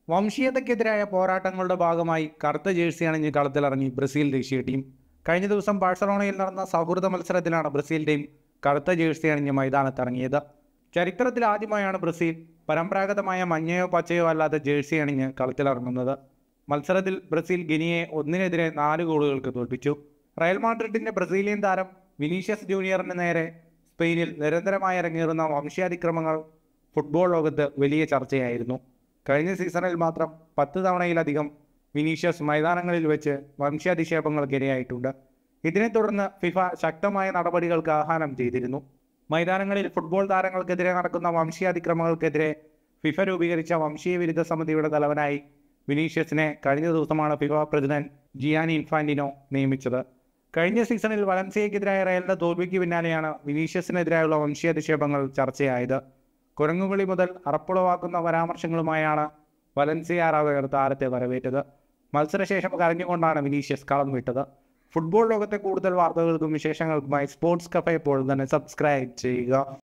വംശീയതയ്ക്കെതിരായ പോരാട്ടങ്ങളുടെ ഭാഗമായി കറുത്ത ജേഴ്സി അണിഞ്ഞ് കളത്തിലിറങ്ങി ബ്രസീൽ ദേശീയ ടീം കഴിഞ്ഞ ദിവസം ബാഴ്സലോണയിൽ നടന്ന സൗഹൃദ മത്സരത്തിലാണ് ബ്രസീൽ ടീം കറുത്ത ജേഴ്സി അണിഞ്ഞ് മൈതാനത്തിറങ്ങിയത് ചരിത്രത്തിൽ ആദ്യമായാണ് ബ്രസീൽ പരമ്പരാഗതമായ മഞ്ഞയോ പച്ചയോ അല്ലാത്ത ജേഴ്സി അണിഞ്ഞ് കളത്തിലിറങ്ങുന്നത് മത്സരത്തിൽ ബ്രസീൽ ഗിനിയെ ഒന്നിനെതിരെ നാല് ഗോളുകൾക്ക് തോൽപ്പിച്ചു റയൽ മാഡ്രിഡിന്റെ ബ്രസീലിയൻ താരം വിനീഷ്യസ് ജൂനിയറിന് നേരെ സ്പെയിനിൽ നിരന്തരമായി അരങ്ങേറുന്ന വംശീയാതിക്രമങ്ങൾ ഫുട്ബോൾ ലോകത്ത് വലിയ ചർച്ചയായിരുന്നു കഴിഞ്ഞ സീസണിൽ മാത്രം പത്ത് തവണയിലധികം വിനീഷ്യസ് മൈതാനങ്ങളിൽ വെച്ച് വംശാധിക്ഷേപങ്ങൾക്കിരയായിട്ടുണ്ട് ഇതിനെ തുടർന്ന് ഫിഫ ശക്തമായ നടപടികൾക്ക് ആഹ്വാനം ചെയ്തിരുന്നു മൈതാനങ്ങളിൽ ഫുട്ബോൾ താരങ്ങൾക്കെതിരെ നടക്കുന്ന വംശീയാതിക്രമങ്ങൾക്കെതിരെ ഫിഫ രൂപീകരിച്ച വംശീയ വിരുദ്ധ സമിതിയുടെ തലവനായി വിനീഷ്യസിനെ കഴിഞ്ഞ ദിവസമാണ് ഫിഫ പ്രസിഡന്റ് ജിയാനി ഇൻഫാന്റിനോ നിയമിച്ചത് കഴിഞ്ഞ സീസണിൽ വലൻസിയയ്ക്കെതിരായ റയലിന്റെ തോൽവിക്ക് പിന്നാലെയാണ് വിനീഷ്യസിനെതിരായുള്ള വംശീയാധിക്ഷേപങ്ങൾ ചർച്ചയായത് കുരങ്ങുകളി മുതൽ അറപ്പുളവാക്കുന്ന പരാമർശങ്ങളുമായാണ് വലൻസിയ ആരാധകർ താരത്തെ വരവേറ്റത് മത്സരശേഷം കരഞ്ഞുകൊണ്ടാണ് വിനീഷ്യസ് കളം വിട്ടത് ഫുട്ബോൾ ലോകത്തെ കൂടുതൽ വാർത്തകൾക്കും വിശേഷങ്ങൾക്കുമായി സ്പോർട്സ് കഫേ ഇപ്പോൾ തന്നെ സബ്സ്ക്രൈബ് ചെയ്യുക